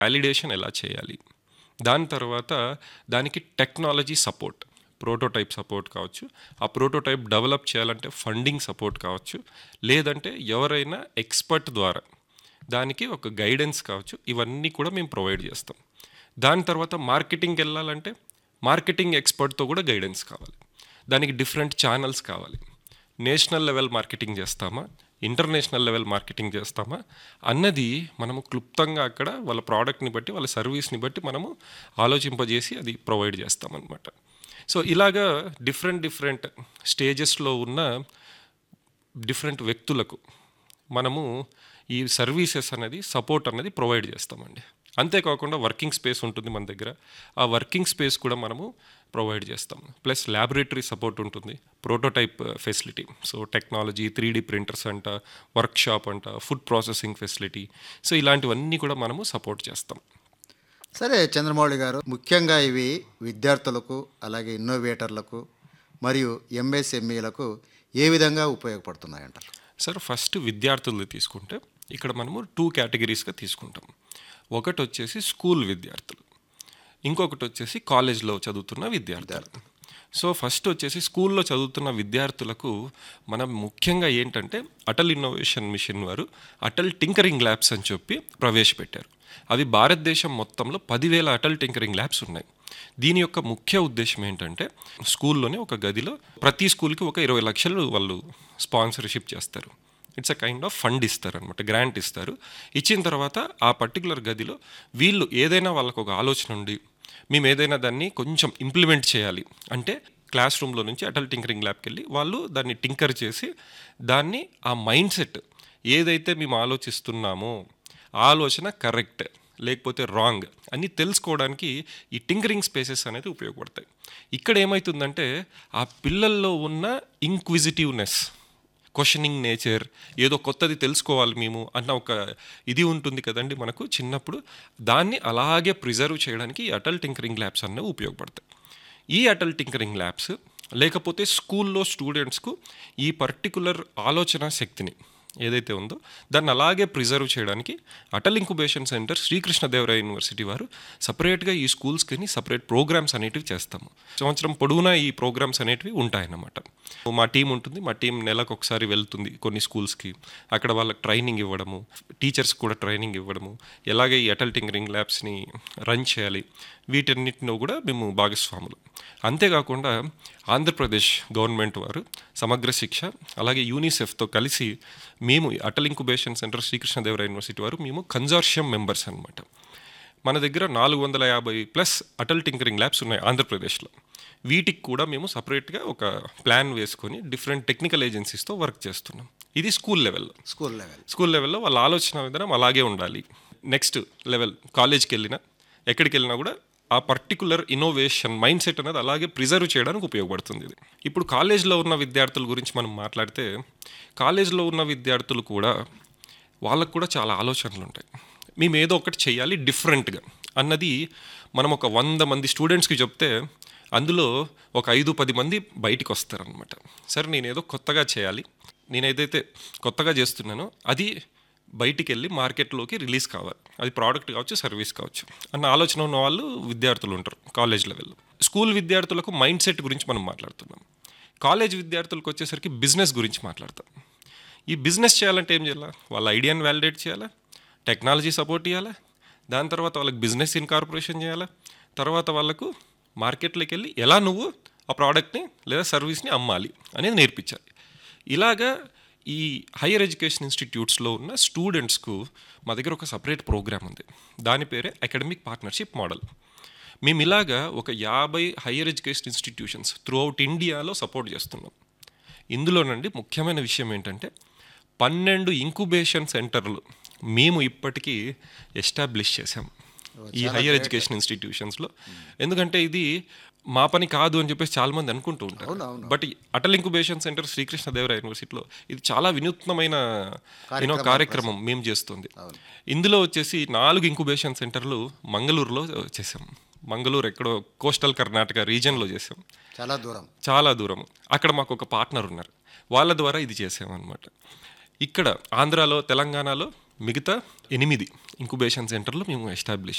validation ఎలా చేయాలి దాని తర్వాత దానికి టెక్నాలజీ సపోర్ట్ ప్రోటోటైప్ సపోర్ట్ కావచ్చు ఆ ప్రోటోటైప్ డెవలప్ చేయాలంటే ఫండింగ్ సపోర్ట్ కావచ్చు లేదంటే ఎవరైనా ఎక్స్పర్ట్ ద్వారా దానికి ఒక గైడెన్స్ కావచ్చు ఇవన్నీ కూడా మేము ప్రొవైడ్ చేస్తాం దాని తర్వాత మార్కెటింగ్కి వెళ్ళాలంటే మార్కెటింగ్ ఎక్స్పర్ట్తో కూడా గైడెన్స్ కావాలి దానికి డిఫరెంట్ ఛానల్స్ కావాలి నేషనల్ లెవెల్ మార్కెటింగ్ చేస్తామా ఇంటర్నేషనల్ లెవెల్ మార్కెటింగ్ చేస్తామా అన్నది మనము క్లుప్తంగా అక్కడ వాళ్ళ ప్రోడక్ట్ని బట్టి వాళ్ళ సర్వీస్ని బట్టి మనము ఆలోచింపజేసి అది ప్రొవైడ్ చేస్తామన్నమాట సో ఇలాగా డిఫరెంట్ డిఫరెంట్ స్టేజెస్లో ఉన్న డిఫరెంట్ వ్యక్తులకు మనము ఈ సర్వీసెస్ అనేది సపోర్ట్ అనేది ప్రొవైడ్ చేస్తామండి అంతేకాకుండా వర్కింగ్ స్పేస్ ఉంటుంది మన దగ్గర ఆ వర్కింగ్ స్పేస్ కూడా మనము ప్రొవైడ్ చేస్తాం ప్లస్ ల్యాబొరేటరీ సపోర్ట్ ఉంటుంది prototype facility so technology three D printers అంట వర్క్ షాప్ అంట ఫుడ్ ప్రాసెసింగ్ ఫెసిలిటీ సో ఇలాంటివన్నీ కూడా మనము సపోర్ట్ చేస్తాం సరే చంద్రమౌళి గారు ముఖ్యంగా ఇవి విద్యార్థులకు అలాగే ఇన్నోవేటర్లకు మరియు ఎంఎస్ఎంఈలకు ఏ విధంగా ఉపయోగపడుతున్నాయంటారు సార్ ఫస్ట్ విద్యార్థులు తీసుకుంటే ఇక్కడ మనము టూ కేటగిరీస్గా తీసుకుంటాం ఒకటి వచ్చేసి స్కూల్ విద్యార్థులు ఇంకొకటి వచ్చేసి కాలేజ్లో చదువుతున్న విద్యార్థులు సో ఫస్ట్ వచ్చేసి స్కూల్లో చదువుతున్న విద్యార్థులకు మనం ముఖ్యంగా ఏంటంటే అటల్ ఇన్నోవేషన్ మిషన్ వారు అటల్ టింకరింగ్ ల్యాబ్స్ అని చెప్పి ప్రవేశపెట్టారు అవి భారతదేశం మొత్తంలో పదివేల అటల్ టింకరింగ్ ల్యాబ్స్ ఉన్నాయి దీని యొక్క ముఖ్య ఉద్దేశం ఏంటంటే స్కూల్లోనే ఒక గదిలో ప్రతి స్కూల్కి ఒక ఇరవై లక్షలు వాళ్ళు స్పాన్సర్షిప్ చేస్తారు it's a kind of fund ఇస్తారు అనమాట గ్రాంట్ ఇస్తారు ఇచ్చిన తర్వాత ఆ పర్టికులర్ గదిలో వీళ్ళు ఏదైనా వాళ్ళకు ఒక ఆలోచన ఉండి మేము ఏదైనా దాన్ని కొంచెం ఇంప్లిమెంట్ చేయాలి అంటే క్లాస్ రూమ్లో నుంచి అటల్ టింకరింగ్ ల్యాబ్కి వెళ్ళి వాళ్ళు దాన్ని టింకర్ చేసి దాన్ని ఆ మైండ్ సెట్ ఏదైతే మేము ఆలోచిస్తున్నామో ఆ ఆలోచన కరెక్ట్ లేకపోతే రాంగ్ అని తెలుసుకోవడానికి ఈ టింకరింగ్ స్పేసెస్ అనేది ఉపయోగపడతాయి ఇక్కడ ఏమవుతుందంటే ఆ పిల్లల్లో ఉన్న ఇంక్విజిటివ్నెస్ క్వశ్చనింగ్ నేచర్ ఏదో కొత్తది తెలుసుకోవాలి మేము అన్న ఒక ఇది ఉంటుంది కదండి మనకు చిన్నప్పుడు దాన్ని అలాగే ప్రిజర్వ్ చేయడానికి ఈ అటల్ టింకరింగ్ ల్యాబ్స్ అన్నవి ఉపయోగపడతాయి ఈ అటల్ టింకరింగ్ ల్యాబ్స్ లేకపోతే స్కూల్లో స్టూడెంట్స్కు ఈ పర్టికులర్ ఆలోచన శక్తిని ఏదైతే ఉందో దాన్ని అలాగే ప్రిజర్వ్ చేయడానికి Atal incubation centre Srikrishnadevaraya university వారు సపరేట్గా ఈ స్కూల్స్కి సపరేట్ ప్రోగ్రామ్స్ అనేటివి చేస్తాము సంవత్సరం పొడవునా ఈ ప్రోగ్రామ్స్ అనేటివి ఉంటాయన్నమాట మా టీం ఉంటుంది మా టీం నెలకు ఒకసారి వెళ్తుంది కొన్ని స్కూల్స్కి అక్కడ వాళ్ళకి ట్రైనింగ్ ఇవ్వడము టీచర్స్ కూడా ట్రైనింగ్ ఇవ్వడము ఎలాగే ఈ అటల్ టింకరింగ్ ల్యాబ్స్ని రన్ చేయాలి వీటన్నిటిలో కూడా మేము భాగస్వాములు అంతేకాకుండా ఆంధ్రప్రదేశ్ గవర్నమెంట్ వారు సమగ్ర శిక్ష అలాగే యూనిసెఫ్తో కలిసి మేము Atal incubation centre Srikrishnadevaraya university వారు మేము కన్జార్షియం మెంబర్స్ అనమాట మన దగ్గర నాలుగు వందల యాభై ప్లస్ అటల్ టింకరింగ్ ల్యాబ్స్ ఉన్నాయి ఆంధ్రప్రదేశ్లో వీటికి కూడా మేము సపరేట్గా ఒక ప్లాన్ వేసుకొని డిఫరెంట్ టెక్నికల్ ఏజెన్సీస్తో వర్క్ చేస్తున్నాం ఇది స్కూల్ లెవెల్లో స్కూల్ లెవెల్ స్కూల్ లెవెల్లో వాళ్ళ ఆలోచన విధానం అలాగే ఉండాలి నెక్స్ట్ లెవెల్ కాలేజ్కి వెళ్ళినా ఎక్కడికి వెళ్ళినా కూడా ఆ పర్టికులర్ ఇన్నోవేషన్ మైండ్ సెట్ అనేది అలాగే ప్రిజర్వ్ చేయడానికి ఉపయోగపడుతుంది ఇది ఇప్పుడు కాలేజ్లో ఉన్న విద్యార్థుల గురించి మనం మాట్లాడితే కాలేజ్లో ఉన్న విద్యార్థులు కూడా వాళ్ళకు కూడా చాలా ఆలోచనలు ఉంటాయి మేము ఏదో ఒకటి చేయాలి డిఫరెంట్గా అన్నది మనం ఒక వంద మంది స్టూడెంట్స్కి చెప్తే అందులో ఒక ఐదు పది మంది బయటికి వస్తారనమాట సరే నేను ఏదో కొత్తగా చేయాలి నేను ఏదైతే కొత్తగా చేస్తున్నానో అది బయటికి వెళ్ళి మార్కెట్లోకి రిలీజ్ కావాలి అది ప్రోడక్ట్ కావచ్చు సర్వీస్ కావచ్చు అన్న ఆలోచన ఉన్న వాళ్ళు విద్యార్థులు ఉంటారు కాలేజ్ లెవెల్లో స్కూల్ విద్యార్థులకు మైండ్ సెట్ గురించి మనం మాట్లాడుతున్నాం కాలేజ్ విద్యార్థులకు వచ్చేసరికి బిజినెస్ గురించి మాట్లాడతాం ఈ బిజినెస్ చేయాలంటే ఏం చేయాలా వాళ్ళ ఐడియాని వ్యాలిడేట్ చేయాలా టెక్నాలజీ సపోర్ట్ ఇవ్వాలా దాని తర్వాత వాళ్ళకి బిజినెస్ ఇన్కార్పొరేషన్ చేయాలా తర్వాత వాళ్ళకు మార్కెట్లోకి వెళ్ళి ఎలా నువ్వు ఆ ప్రోడక్ట్ని లేదా సర్వీస్ని అమ్మాలి అనేది నేర్పించాలి ఇలాగా ఈ హైయర్ ఎడ్యుకేషన్ ఇన్స్టిట్యూట్స్లో ఉన్న స్టూడెంట్స్కు మా దగ్గర ఒక సపరేట్ ప్రోగ్రామ్ ఉంది దాని పేరే అకాడమిక్ పార్ట్నర్షిప్ మోడల్ మేము ఇలాగా ఒక యాభై higher education institutions throughout ఇండియాలో సపోర్ట్ చేస్తున్నాం ఇందులోనండి ముఖ్యమైన విషయం ఏంటంటే పన్నెండు ఇంకుబేషన్ సెంటర్లు మేము ఇప్పటికీ ఎస్టాబ్లిష్ చేసాం ఈ హైయర్ ఎడ్యుకేషన్ ఇన్స్టిట్యూషన్స్లో ఎందుకంటే ఇది మా పని కాదు అని చెప్పేసి చాలా మంది అనుకుంటూ ఉంటారు బట్ ఈ అటల్ ఇంకుబేషన్ సెంటర్ శ్రీకృష్ణదేవరాయ యూనివర్సిటీలో ఇది చాలా వినూత్నమైన యూనో కార్యక్రమం మేము చేస్తుంది ఇందులో వచ్చేసి నాలుగు ఇంకుబేషన్ సెంటర్లు మంగళూరులో చేసాం మంగళూరు ఎక్కడో కోస్టల్ కర్ణాటక రీజియన్లో చేసాం చాలా దూరం చాలా దూరం అక్కడ మాకు ఒక పార్ట్నర్ ఉన్నారు వాళ్ళ ద్వారా ఇది చేసామన్నమాట ఇక్కడ ఆంధ్రాలో తెలంగాణలో మిగతా ఎనిమిది ఇంక్యుబేషన్ సెంటర్లు మేము ఎస్టాబ్లిష్